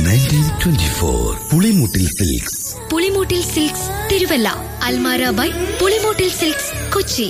nineteen twenty four Pulimoottil silks Pulimoottil silks Thiruvalla അൽമാര by Pulimoottil silks Kochi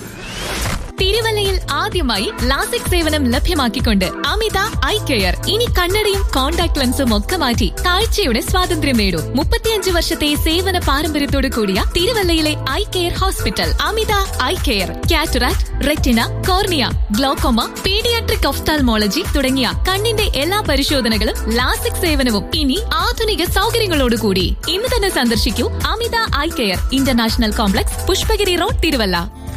തിരുവല്ലയിൽ ആദ്യമായി ലാസിക് സേവനം ലഭ്യമാക്കിക്കൊണ്ട് അമിത ഐ കെയർ ഇനി കണ്ണടയും കോൺടാക്ട് ലെൻസും ഒക്കെ മാറ്റി കാഴ്ചയുടെ സ്വാതന്ത്ര്യം നേടൂ മുപ്പത്തിയഞ്ച് വർഷത്തെ സേവന പാരമ്പര്യത്തോടു കൂടിയ തിരുവല്ലയിലെ eye care hospital Amitha eye care cataract retina cornea glaucoma paediatric ophthalmology തുടങ്ങിയ കണ്ണിന്റെ എല്ലാ പരിശോധനകളും ലാസിക് സേവനവും ഇനി ആധുനിക സൗകര്യങ്ങളോടുകൂടി ഇന്ന് തന്നെ സന്ദർശിക്കൂ Amitha eye care international complex Pushpagiri road Thiruvalla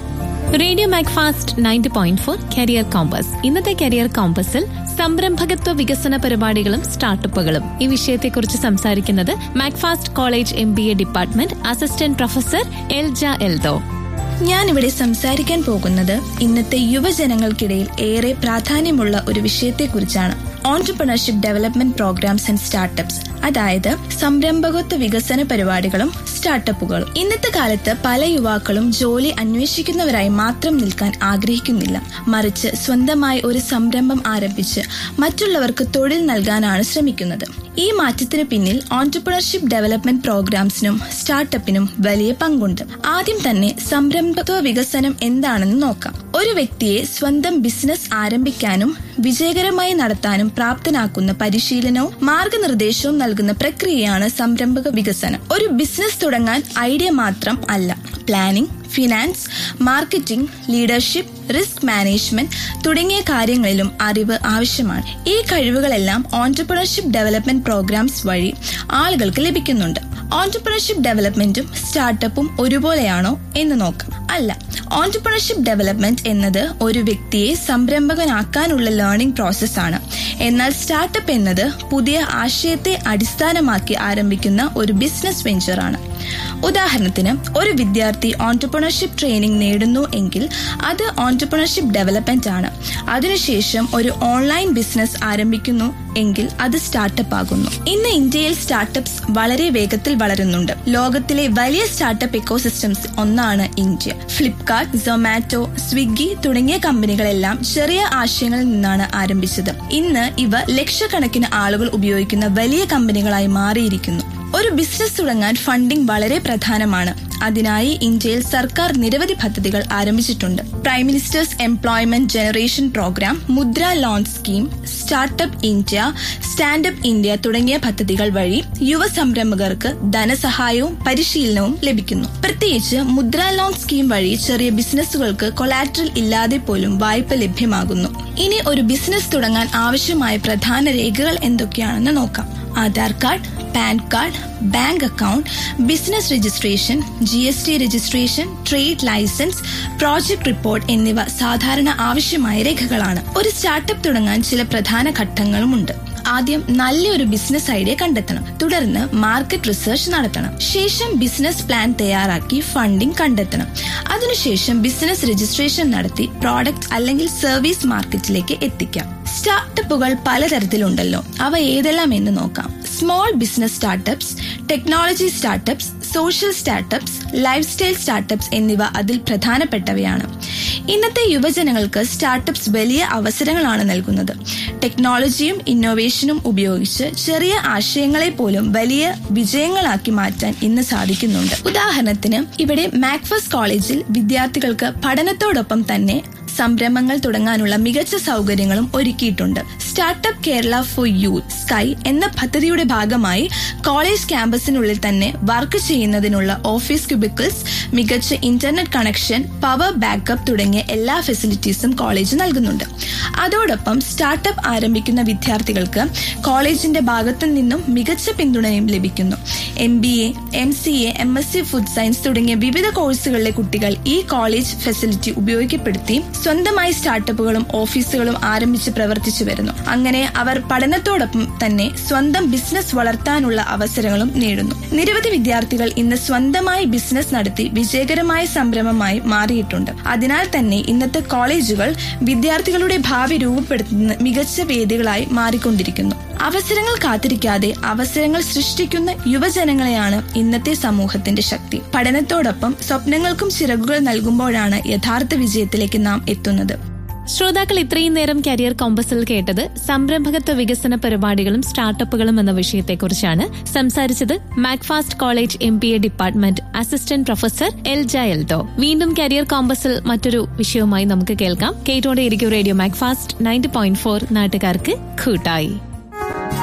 radio MACFAST ninety point four career compass ഇന്നത്തെ കരിയർ കോമ്പസിൽ സംരംഭകത്വ വികസന പരിപാടികളും സ്റ്റാർട്ടപ്പുകളും ഈ വിഷയത്തെക്കുറിച്ച് സംസാരിക്കുന്നത് MACFAST college M B A department assistant professor Elja Eldho ഞാനിവിടെ സംസാരിക്കാൻ പോകുന്നത് ഇന്നത്തെ യുവജനങ്ങൾക്കിടയിൽ ഏറെ പ്രാധാന്യമുള്ള ഒരു വിഷയത്തെക്കുറിച്ചാണ് entrepreneurship development programmes and startups അതായത് സംരംഭകത്വ വികസന പരിപാടികളും സ്റ്റാർട്ടപ്പുകളും ഇന്നത്തെ കാലത്ത് പല യുവാക്കളും ജോലി അന്വേഷിക്കുന്നവരായി മാത്രം നിൽക്കാൻ ആഗ്രഹിക്കുന്നില്ല മറിച്ച് സ്വന്തമായി ഒരു സംരംഭം ആരംഭിച്ച് മറ്റുള്ളവർക്ക് തൊഴിൽ നൽകാനാണ് ശ്രമിക്കുന്നത് ഈ മാറ്റത്തിന് പിന്നിൽ ഓൺടർപ്രണർഷിപ്പ് ഡെവലപ്മെന്റ് പ്രോഗ്രാംസിനും സ്റ്റാർട്ടപ്പിനും വലിയ പങ്കുണ്ട് ആദ്യം തന്നെ സംരംഭത്വ വികസനം എന്താണെന്ന് നോക്കാം ഒരു വ്യക്തിയെ സ്വന്തം ബിസിനസ് ആരംഭിക്കാനും വിജയകരമായി നടത്താനും പ്രാപ്തനാക്കുന്ന പരിശീലനവും മാർഗനിർദ്ദേശവും നൽകുന്ന പ്രക്രിയയാണ് സംരംഭക വികസനം ഒരു ബിസിനസ് തുടങ്ങാൻ ഐഡിയ മാത്രം അല്ല planning finance marketing leadership risk management തുടങ്ങിയ കാര്യങ്ങളിലും അറിവ് ആവശ്യമാണ് ഈ കഴിവുകളെല്ലാം ഓൺടർപ്രണർഷിപ്പ് ഡെവലപ്മെന്റ് പ്രോഗ്രാംസ് വഴി ആളുകൾക്ക് ലഭിക്കുന്നുണ്ട് ഓൺടർപ്രണർഷിപ്പ് ഡെവലപ്മെന്റും സ്റ്റാർട്ടപ്പും ഒരുപോലെയാണോ എന്ന് നോക്കാം അല്ല ഓൺടർപ്രണർഷിപ്പ് ഡെവലപ്മെന്റ് എന്നത് ഒരു വ്യക്തിയെ സംരംഭകനാക്കാനുള്ള ലേണിംഗ് പ്രോസസ്സാണ് എന്നാൽ സ്റ്റാർട്ടപ്പ് എന്നത് പുതിയ ആശയത്തെ അടിസ്ഥാനമാക്കി ആരംഭിക്കുന്ന ഒരു ബിസിനസ് വെഞ്ചറാണ് ഉദാഹരണത്തിന് ഒരു വിദ്യാർത്ഥി ഓൺടർപ്രണർഷിപ്പ് ട്രെയിനിങ് നേടുന്നു എങ്കിൽ അത് ഓൺടർപ്രണർഷിപ്പ് ഡെവലപ്മെന്റ് ആണ് അതിനുശേഷം ഒരു ഓൺലൈൻ ബിസിനസ് ആരംഭിക്കുന്നു എങ്കിൽ അത് സ്റ്റാർട്ടപ്പ് ആകുന്നു ഇന്ന് ഇന്ത്യയിൽ സ്റ്റാർട്ടപ്സ് വളരെ വേഗത്തിൽ വളരുന്നുണ്ട് ലോകത്തിലെ വലിയ സ്റ്റാർട്ടപ്പ് ഇക്കോസിസ്റ്റംസ് ഒന്നാണ് ഇന്ത്യ ഫ്ലിപ്കാർട്ട് സൊമാറ്റോ സ്വിഗ്ഗി തുടങ്ങിയ കമ്പനികളെല്ലാം ചെറിയ ആശയങ്ങളിൽ നിന്നാണ് ആരംഭിച്ചത് ഇന്ന് ഇവ ലക്ഷക്കണക്കിന് ആളുകൾ ഉപയോഗിക്കുന്ന വലിയ കമ്പനികളായി മാറിയിരിക്കുന്നു ഒരു ബിസിനസ് തുടങ്ങാൻ ഫണ്ടിംഗ് വളരെ പ്രധാനമാണ് അതിനായി ഇന്ത്യയിൽ സർക്കാർ നിരവധി പദ്ധതികൾ ആരംഭിച്ചിട്ടുണ്ട് prime ministers employment generation programme Mudra loan scheme startup India standup India തുടങ്ങിയ പദ്ധതികൾ വഴി യുവ സംരംഭകർക്ക് ധനസഹായവും പരിശീലനവും ലഭിക്കുന്നു പ്രത്യേകിച്ച് മുദ്ര ലോൺ സ്കീം വഴി ചെറിയ ബിസിനസ്സുകൾക്ക് കൊലാട്രൽ ഇല്ലാതെ പോലും വായ്പ ലഭ്യമാകുന്നു ഇനി ഒരു ബിസിനസ് തുടങ്ങാൻ ആവശ്യമായ പ്രധാന രേഖകൾ എന്തൊക്കെയാണെന്ന് നോക്കാം Aadhaar card PAN card bank account business registration G S T registration trade licence project report എന്നിവ സാധാരണ ആവശ്യമായ രേഖകളാണ് ഒരു സ്റ്റാർട്ടപ്പ് തുടങ്ങാൻ ചില പ്രധാന ഘട്ടങ്ങളുമുണ്ട് ആദ്യം നല്ലൊരു ബിസിനസ് ഐഡിയ കണ്ടെത്തണം തുടർന്ന് മാർക്കറ്റ് റിസർച്ച് നടത്തണം ശേഷം ബിസിനസ് പ്ലാൻ തയ്യാറാക്കി ഫണ്ടിംഗ് കണ്ടെത്തണം അതിനുശേഷം ബിസിനസ് രജിസ്ട്രേഷൻ നടത്തി പ്രോഡക്റ്റ് അല്ലെങ്കിൽ സർവീസ് മാർക്കറ്റിലേക്ക് എത്തിക്കാം സ്റ്റാർട്ടപ്പുകൾ പലതരത്തിലുണ്ടല്ലോ അവ ഏതെല്ലാം എന്ന് നോക്കാം small business startups technology startups social startups lifestyle startups എന്നിവ അതിൽ പ്രധാനപ്പെട്ടവയാണ് ഇന്നത്തെ യുവജനങ്ങൾക്ക് സ്റ്റാർട്ടപ്സ് വലിയ അവസരങ്ങളാണ് നൽകുന്നത് ടെക്നോളജിയും ഇന്നോവേഷനും ഉപയോഗിച്ച് ചെറിയ ആശയങ്ങളെ പോലും വലിയ വിജയങ്ങളാക്കി മാറ്റാൻ ഇന്ന് സാധിക്കുന്നുണ്ട് ഉദാഹരണത്തിന് ഇവിടെ മാക്ഫസ് കോളേജിൽ വിദ്യാർത്ഥികൾക്ക് പഠനത്തോടൊപ്പം തന്നെ സംരംഭങ്ങൾ തുടങ്ങാനുള്ള മികച്ച സൗകര്യങ്ങളും ഒരുക്കിയിട്ടുണ്ട് startup Kerala for youth SKY എന്ന പദ്ധതിയുടെ ഭാഗമായി കോളേജ് ക്യാമ്പസിനുള്ളിൽ തന്നെ വർക്ക് ചെയ്യുന്നതിനുള്ള ഓഫീസ് ക്യൂബിക്കിൾസ് മികച്ച ഇന്റർനെറ്റ് കണക്ഷൻ പവർ ബാക്കപ്പ് തുടങ്ങിയ എല്ലാ ഫെസിലിറ്റീസും കോളേജ് നൽകുന്നുണ്ട് അതോടൊപ്പം സ്റ്റാർട്ടപ്പ് ആരംഭിക്കുന്ന വിദ്യാർത്ഥികൾക്ക് കോളേജിന്റെ ഭാഗത്തു നിന്നും മികച്ച പിന്തുണയും ലഭിക്കുന്നു M B A M C A M S C food science തുടങ്ങിയ വിവിധ കോഴ്സുകളിലെ കുട്ടികൾ ഈ കോളേജ് ഫെസിലിറ്റി ഉപയോഗപ്പെടുത്തി സ്വന്തമായി സ്റ്റാർട്ടപ്പുകളും ഓഫീസുകളും ആരംഭിച്ച് പ്രവർത്തിച്ചു വരുന്നു അങ്ങനെ അവർ പഠനത്തോടൊപ്പം തന്നെ സ്വന്തം ബിസിനസ് വളർത്താനുള്ള അവസരങ്ങളും നേടുന്നു നിരവധി വിദ്യാർത്ഥികൾ ഇന്ന് സ്വന്തമായി ബിസിനസ് നടത്തി വിജയകരമായ സംരംഭമായി മാറിയിട്ടുണ്ട് അതിനാൽ തന്നെ ഇന്നത്തെ കോളേജുകൾ വിദ്യാർത്ഥികളുടെ ഭാവി രൂപപ്പെടുത്തുന്ന മികച്ച വേദികളായി മാറിക്കൊണ്ടിരിക്കുന്നു അവസരങ്ങൾ കാത്തിരിക്കാതെ അവസരങ്ങൾ സൃഷ്ടിക്കുന്ന യുവജനങ്ങളെയാണ് ഇന്നത്തെ സമൂഹത്തിന്റെ ശക്തി പഠനത്തോടൊപ്പം സ്വപ്നങ്ങൾക്കും ചിറകുകൾ നൽകുമ്പോഴാണ് യഥാർത്ഥ വിജയത്തിലേക്ക് നാം എത്തുന്നത് ശ്രോതാക്കൾ ഇത്രയും നേരം കരിയർ കോമ്പസിൽ കേട്ടത് സംരംഭകത്വ വികസന പരിപാടികളും സ്റ്റാർട്ടപ്പുകളും എന്ന വിഷയത്തെക്കുറിച്ചാണ് സംസാരിച്ചത് MACFAST college M P A department assistant professor Elja Eldho വീണ്ടും കരിയർ കോമ്പസിൽ മറ്റൊരു വിഷയവുമായി നമുക്ക് കേൾക്കാം കേട്ടോടെ ഇരിക്കും radio MACFAST ninety point four നാട്ടുകാർക്ക് കൂട്ടായി